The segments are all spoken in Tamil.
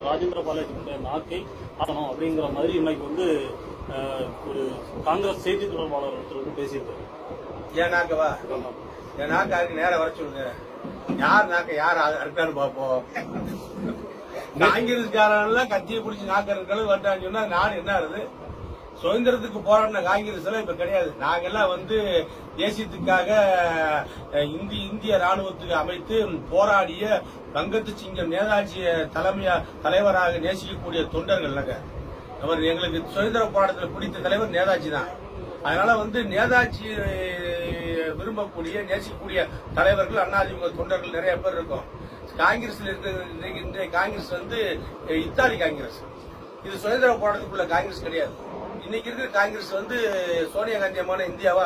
ராஜேந்திர பாலாஜியுடைய நாக்கை ஆகணும் அப்படிங்கிற மாதிரி இன்னைக்கு வந்து அஹ், ஒரு காங்கிரஸ் செய்தி தொடர்பாளர் ஒருத்தர் வந்து பேசியிருக்காரு என் நாக்கவா என் நாக்கு அதுக்கு நேரம் வர சொல்லுங்க யார் நாக்க யார் அறுக்கான்னு பாப்போம் காங்கிரஸ்காரன் கத்தியை பிடிச்சி நாக்க இருக்கிறது வந்தான்னு சொன்னா நான் என்ன ஆகுது சுதந்திரத்துக்கு போராடின காங்கிரஸ் எல்லாம் இப்ப கிடையாது நாங்கெல்லாம் வந்து தேசியத்துக்காக அஹ், இந்தி இந்திய ராணுவத்துக்கு அமைத்து போராடிய வங்கத்து சிங்கம் நேதாஜிய தலைமையா தலைவராக நேசிக்கக்கூடிய தொண்டர்கள் நாங்க அவர் எங்களுக்கு சுதந்திர போராட்டத்தில் பிடித்த தலைவர் நேதாஜி தான் அதனால வந்து நேதாஜி அஹ், விரும்பக்கூடிய நேசிக்கக்கூடிய தலைவர்கள் அண்ணாதிமுக தொண்டர்கள் நிறைய பேர் இருக்கும் காங்கிரஸ்ல இருக்கிற இன்னைக்கு இன்றைய காங்கிரஸ் வந்து அஹ், இத்தாலி காங்கிரஸ் இது சுதந்திர போராட்டத்துக்குள்ள காங்கிரஸ் கிடையாது இன்னைக்கு இருக்கிற காங்கிரஸ் வந்து சோனியா காந்தி அம்மான இந்தியாவா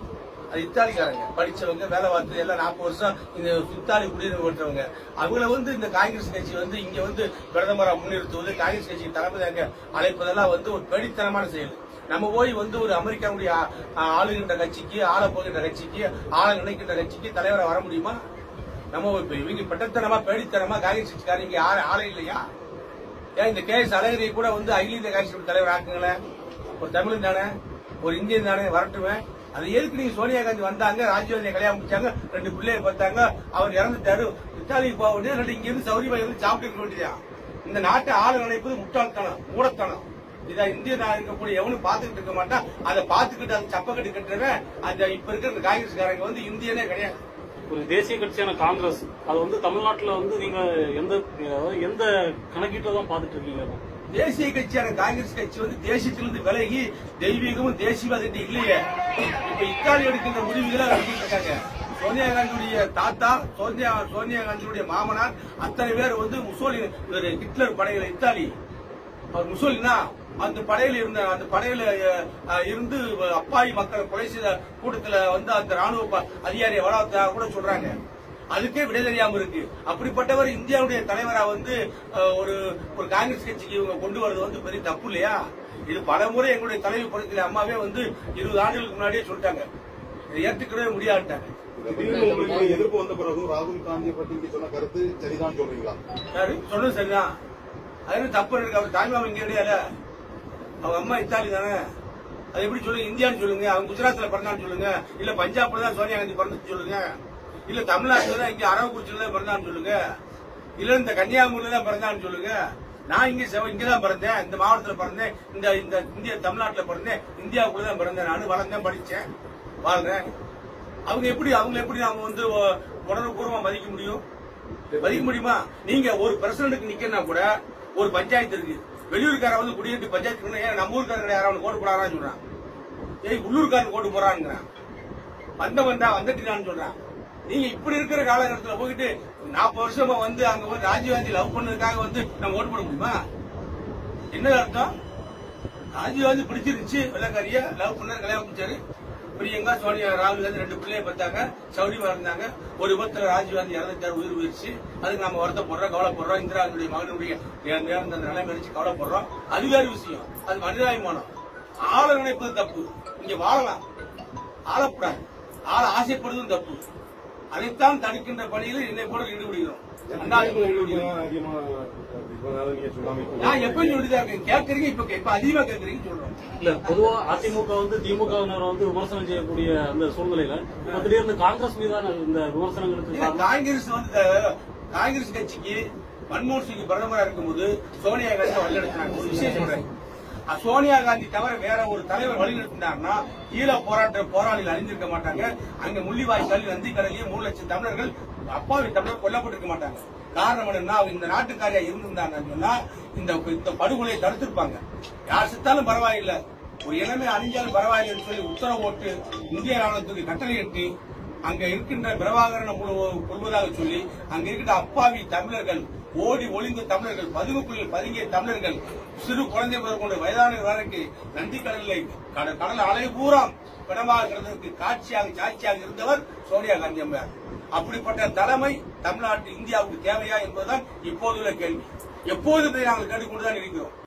அது இத்தாலிக்காரங்க படிச்சவங்க வேலை பார்த்து எல்லாம் நாற்பது வருஷம் இந்த இத்தாலி குடியுரிமை பெற்றவங்க அவங்கள வந்து இந்த காங்கிரஸ் கட்சி வந்து இங்க வந்து பிரதமரா முன்னிறுத்துவது காங்கிரஸ் கட்சிக்கு தலைமை தாங்க அழைப்பதெல்லாம் வந்து ஒரு பெடித்தனமான செயல் நம்ம போய் வந்து ஒரு அமெரிக்காவுடைய ஆ- ஆ- ஆளுகின்ற கட்சிக்கு ஆள போகின்ற கட்சிக்கு ஆள நினைக்கின்ற கட்சிக்கு தலைவரா வர முடியுமா நம்ம இப்ப இவங்க பட்டத்தனமா பேடித்தனமா காங்கிரஸ் கட்சிக்காரங்க இங்க ஆள ஆளே இல்லையா ஏன் இந்த கே எஸ் அழகிரியை கூட வந்து அகில இந்திய காங்கிரஸ் கட்சி தலைவர் ஆக்குங்களேன் ஒரு தமிழன் தானே ஒரு இந்தியன் தானே வரட்டுவேன் அது எதுக்கு நீங்க சோனியா காந்தி வந்தாங்க ராஜீவ்காந்தியை கல்யாணம் முடிச்சாங்க ரெண்டு பிள்ளைய பார்த்தாங்க அவர் இறந்துட்டாரு இத்தாலிக்கு போக வேண்டியது ரெண்டு இங்க இருந்து சௌரியமா இருந்து சாப்பிட்டு இருக்க வேண்டியதா இந்த நாட்டை ஆள நினைப்பது முட்டாள்தனம் மூடத்தனம் இதை இந்திய நாடு இருக்கக்கூடிய எவனும் பாத்துக்கிட்டு இருக்க மாட்டான் அதை பாத்துக்கிட்டு அது சப்பக்கட்டு கட்டுறவன் அந்த இப்ப இருக்கிற இந்த காங்கிரஸ்காரங்க வந்து இந்தியனே கிடையாது ஒரு தேசிய கட்சியான காங்கிரஸ் அது வந்து தமிழ்நாட்டுல வந்து நீங்க எந்த அதாவது எந்த கணக்கீட்டில் தான் பார்த்துட்டு இருக்கீங்க தேசிய கட்சியான காங்கிரஸ் கட்சி வந்து தேசியத்திலிருந்து விலகி தெய்வீகமும் தேசியவாதம் இல்லையே இப்ப இத்தாலி எடுக்கின்ற முடிவுகளை எடுத்துட்டு இருக்காங்க சோனியா காந்தியுடைய தாத்தா சோனியா சோனியா காந்தியுடைய மாமனார் அத்தனை பேர் வந்து முசோலினி இவரு ஹிட்லர் படையில இத்தாலி அவர் முசோலினா அந்த படையில இருந்த அந்த படையில அஹ், இருந்து அப்பாவி மக்களை கொலை செய்த கூட்டத்துல வந்து அந்த ராணுவ ப- அதிகாரியை வளர்த்தா கூட சொல்றாங்க அதுக்கே விடை தெரியாம இருக்கு அப்படிப்பட்டவர் இந்தியாவுடைய தலைவரா வந்து அஹ், ஒரு ஒரு காங்கிரஸ் கட்சிக்கு இவங்க கொண்டு வரது வந்து பெரிய தப்பு இல்லையா இது பல முறை எங்களுடைய தலைவி புரட்சியில அம்மாவே வந்து இருபது ஆண்டுகளுக்கு முன்னாடியே சொல்லிட்டாங்க இதை ஏற்றுக்கவே முடியாதுட்டாங்க திடீர்னு உங்களுக்கு எதிர்ப்பு வந்த பிறகு ராகுல் காந்தியை பத்தி நீங்க சொன்ன கருத்து சரிதான் சொல்றீங்களா யாரு சொன்னது சரிதான் அது என்ன தப்பு இருக்கு அவர் தாய்மாமன் இங்க கிடையாது அவங்க அம்மா இத்தாலி தானே அது எப்படி சொல்லுங்க இந்தியான்னு சொல்லுங்க அவங்க குஜராத்ல பிறந்தான்னு சொல்லுங்க இல்ல பஞ்சாப்ல தான் சோனியா காந்தி பிறந்து சொல்லுங்க இல்ல தமிழ்நாட்டுல தான் இங்க அரவக்குறிச்சியில தான் பிறந்தான்னு சொல்லுங்க இல்ல இந்த கன்னியாகுமரியில தான் பிறந்தான்னு சொல்லுங்க நான் இங்க செவ- இங்க தான் பிறந்தேன் இந்த மாவட்டத்துல பிறந்தேன் இந்த இந்த இந்திய தமிழ்நாட்டுல பிறந்தேன் இந்தியாவுக்குள்ள தான் பிறந்தேன் நானும் வளர்ந்தேன் படிச்சேன் வாழ்றேன் அவங்க எப்படி அவங்க எப்படி நாம வந்து உணர்வுபூர்வமா மதிக்க முடியும் மதிக்க முடியுமா நீங்க ஒரு பிரசிடண்ட்டுக்கு நிக்கனா கூட ஒரு பஞ்சாயத்து இருக்கு வெளியூர்கார வந்து குடியிருப்பு பஞ்சாயத்து ஏன் நம்ம ஊருக்காரங்க யாராவது கோட்டு போடாரான்னு சொல்றான் ஏய் உள்ளூர்காரன் கோட்டு போறாங்கிறான் வந்தவன் தான் வந்துட்டான்னு சொல்றான் நீங்க இப்படி இருக்கிற காலகட்டத்தில் போயிட்டு நாற்பது வருஷமா வந்து அங்க வந்து ராஜீவ்காந்தி லவ் பண்ணதுக்காக வந்து நம்ம ஓட்டு போட முடியுமா என்ன அர்த்தம் ராஜீவ்காந்தி பிடிச்சிருந்துச்சு வெள்ளக்காரிய லவ் பண்ணாரு கல்யாணம் முடிச்சாரு பிரியங்கா சோனியா ராகுல் காந்தி ரெண்டு பிள்ளைய பார்த்தாங்க சௌரியமா இருந்தாங்க ஒரு விபத்துல ராஜீவ்காந்தி இறந்துட்டாரு உயிர் போயிடுச்சு அதுக்கு நம்ம வருத்தப்படுறோம் கவலைப்படுறோம் இந்திரா காந்தியுடைய மகனுடைய நேர்ந்த நேர்ந்த அந்த நிலைமை நினைச்சு கவலைப்படுறோம் அது வேறு விஷயம் அது மனிதாபிமானம் ஆள நினைப்பது தப்பு இங்க வாழலாம் ஆளக்கூடாது ஆள ஆசைப்படுவதும் தப்பு அதைத்தான் தடுக்கின்ற பணியில் என்னை போல ஈடுபடுகிறோம் அண்ணாதிமுக ஈடுபடுகிறோம் அதிகமா இவ்வளவு நீங்க சொல்லாம இருக்கீங்க. நான் எப்ப சொல்லிதான் இருக்கேன் கேட்கறீங்க இப்ப இப்ப அதிகமா கேட்கறீங்கன்னு சொல்றோம் இல்ல பொதுவா அதிமுக வந்து திமுகவினர் வந்து விமர்சனம் செய்யக்கூடிய அந்த சூழ்நிலையில இப்ப திடீர்னு காங்கிரஸ் மீதான இந்த விமர்சனங்களுக்கு இல்ல, காரணம் காங்கிரஸ் வந்து இந்த காங்கிரஸ் கட்சிக்கு மன்மோகன் சிங் பிரதமரா இருக்கும்போது சோனியா காந்தி வழிநடத்தினாங்க ஒரு விஷயம் சொல்றேன் அஹ் சோனியா காந்தி தவிர வேற ஒரு தலைவர் வழிநடத்தினார்னா ஈழ போராட்ட போராளிகள் அழிஞ்சிருக்க மாட்டாங்க அங்க முள்ளிவாய்க்கால் நந்தி கடலையே மூணு லட்சம் தமிழர்கள் அப்பாவி தமிழர் கொல்லப்பட்டிருக்க மாட்டாங்க காரணம் என்னன்னா அவங்க இந்த நாட்டுக்காரியா இருந்திருந்தாங்கன்னு சொன்னா இந்த இந்த படுகொலையை தடுத்திருப்பாங்க யார் செத்தாலும் பரவாயில்லை ஒரு இளமை அழிஞ்சாலும் பரவாயில்லைன்னு சொல்லி உத்தரவு போட்டு இந்திய ராணுவத்துக்கு கட்டளையிட்டு அங்க இருக்கின்ற பிரபாகரனை கொள்வ- கொள்வதாக சொல்லி அங்க இருக்கின்ற அப்பாவி தமிழர்கள் ஓடி ஒளிந்த தமிழர்கள் பதுங்குக்குள் பதுங்கிய தமிழர்கள் சிறு குழந்தை முதல் கொண்டு வயதான வரைக்கும் நந்தி கடலில் கட- கடல் அலை பூரா பிணமாக கிடந்ததற்கு காட்சியாக சாட்சியாக இருந்தவர் சோனியா காந்தி அம்மையார் அப்படிப்பட்ட தலைமை தமிழ்நாட்டு இந்தியாவுக்கு தேவையா என்பதுதான் இப்போதுள்ள கேள்வி எப்போது இதை நாங்கள் கேட்டுக்கொண்டுதான் இருக்கிறோம்